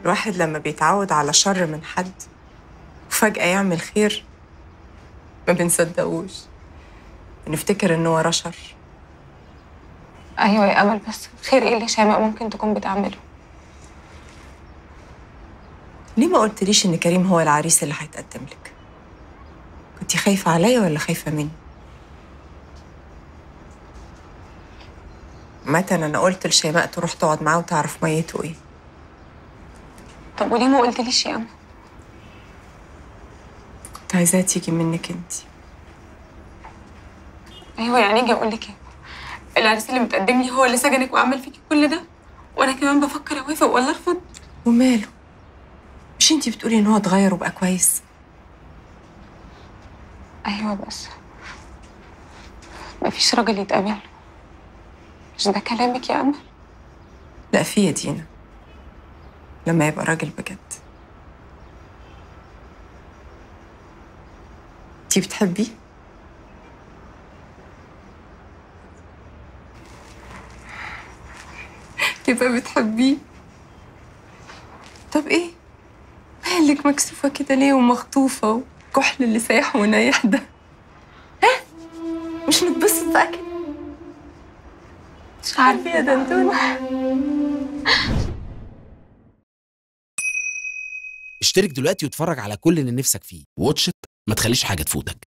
الواحد لما بيتعود على شر من حد وفجأة يعمل خير ما بنصدقوش بنفتكر إنه وراه شر ايوه يا امل بس خير ايه اللي شيماء ممكن تكون بتعمله ليه ما قلتليش إن كريم هو العريس اللي هيتقدم لك؟ كنتي خايفة عليا ولا خايفة مني؟ متى أنا قلت لشيماء تروح تقعد معاه وتعرف ميته إيه؟ طب وليه ما قلتليش يا امل كنت عايزاها تيجي منك انت ايوه يعني اجي اقول لك ايه العريس اللي متقدم لي هو اللي سجنك وعمل فيكي كل ده وانا كمان بفكر اوافق ولا ارفض وماله مش انتي بتقولي ان هو اتغير وبقى كويس ايوه بس مفيش راجل يتقابل مش ده كلامك يا امل لا في يا دينا لما يبقى راجل بجد انتي بتحبيه يبقى بتحبيه طب ايه مالك مكسوفة كده ليه ومخطوفة وكحل اللي سايح ونايح ده ها مش نتبسط بقى كده مش عارفه يا دندون اشترك دلوقتي واتفرج على كل اللي نفسك فيه واتش إت، ما تخليش حاجة تفوتك